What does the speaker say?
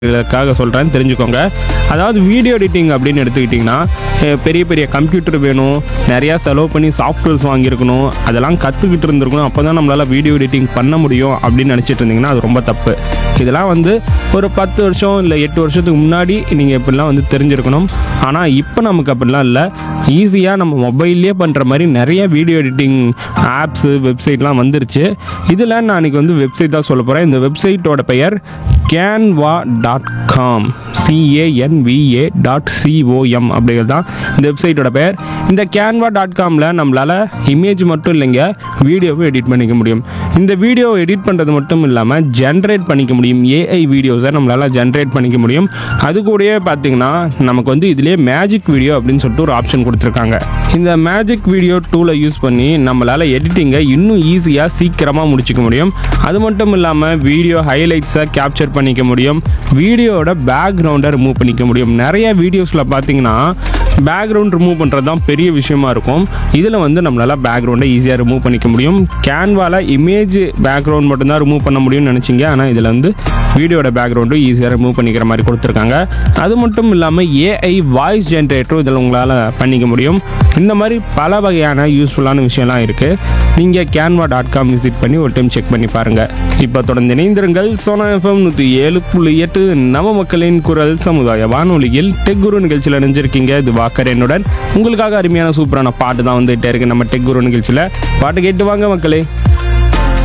க்காக சொல்கிறேன் தெரிஞ்சுக்கோங்க அதாவது வீடியோ எடிட்டிங் அப்படின்னு எடுத்துக்கிட்டிங்கன்னா அஹ், பெரிய பெரிய கம்ப்யூட்டர் வேணும் நிறையா செலவு பண்ணி சாஃப்ட்வேர்ஸ் வாங்கியிருக்கணும் அதெல்லாம் கற்றுக்கிட்டு இருந்திருக்கணும் அப்போ தான் நம்மளால் வீடியோ எடிட்டிங் பண்ண முடியும் அப்படின்னு நினச்சிட்டு இருந்தீங்கன்னா அது ரொம்ப தப்பு இதெல்லாம் வந்து ஒரு பத்து வருஷம் இல்லை எட்டு வருஷத்துக்கு முன்னாடி நீங்கள் இப்படிலாம் வந்து தெரிஞ்சிருக்கணும் ஆனால் இப்போ நமக்கு அப்படிலாம் இல்லை ஈஸியாக நம்ம மொபைல்லே பண்ணுற மாதிரி நிறைய வீடியோ எடிட்டிங் ஆப்ஸு வெப்சைட்லாம் வந்துருச்சு இதில் நான் அன்றைக்கி வந்து வெப்சைட் தான் சொல்ல போகிறேன் இந்த வெப்சைட்டோட பெயர் Canva dot com CANVA dot COM அப்படிங்கிறது தான் இந்த வெப்சைட்டோட பெயர் இந்த கேன்வா டாட் காமில் நம்மளால் இமேஜ் மட்டும் இல்லைங்க வீடியோவும் எடிட் பண்ணிக்க முடியும் இந்த வீடியோ எடிட் பண்ணுறது மட்டும் இல்லாமல் ஜென்ரேட் பண்ணிக்க முடியும் ஏஐ வீடியோஸை நம்மளால் ஜென்ரேட் பண்ணிக்க முடியும் அது கூடயே பார்த்தீங்கன்னா நமக்கு வந்து இதுலேயே மேஜிக் வீடியோ அப்படின்னு சொல்லிட்டு ஒரு ஆப்ஷன் கொடுத்துருக்காங்க இந்த மேஜிக் வீடியோ டூலை யூஸ் பண்ணி நம்மளால் எடிட்டிங்கை இன்னும் ஈஸியாக சீக்கிரமாக முடிச்சுக்க முடியும் அது மட்டும் இல்லாமல் வீடியோ ஹைலைட்ஸை கேப்சர் பண்ணிக்க முடியும் வீடியோவோட பேக்ரவுண்டை ரிமூவ் பண்ணிக்க முடியும் நிறைய வீடியோஸில் பார்த்தீங்கன்னா பேக்ரவுண்ட் ரிமூவ் பண்ணுறது தான் பெரிய விஷயமா இருக்கும் இதில் வந்து நம்மளால் பேக்ரவுண்டை ஈஸியாக ரிமூவ் பண்ணிக்க முடியும் கேன்வாவில் இமேஜ் பேக்ரவுண்ட் மட்டும்தான் ரிமூவ் பண்ண முடியும்னு நினச்சிங்க ஆனால் இதில் வந்து வீடியோட பேக்ரவுண்டும் ஈஸியாக ரிமூவ் பண்ணிக்கிற மாதிரி கொடுத்துருக்காங்க அது மட்டும் இல்லாமல் ஏஐ வாய்ஸ் ஜென்ரேட்டரும் இதில் உங்களால் பண்ணிக்க முடியும் இந்த மாதிரி பல வகையான யூஸ்ஃபுல்லான விஷயம்லாம் இருக்குது நீங்கள் கேன்வா டாட் காம் விசிட் பண்ணி ஒரு டைம் செக் பண்ணி பாருங்கள் இப்போ தொடர்ந்து இணைந்திருங்கள் சோனா எஃப்எம் நூற்றி ஏழு புள்ளி எட்டு நவ மக்களின் குரல் சமுதாய வானொலியில் டெக் குரு நிகழ்ச்சியில் இணைஞ்சிருக்கீங்க இது வாக்கர் என்னுடன் உங்களுக்காக அருமையான சூப்பரான பாட்டு தான் வந்துகிட்டே இருக்கு நம்ம டெக் குரு நிகழ்ச்சியில் பாட்டு கேட்டு வாங்க மக்களே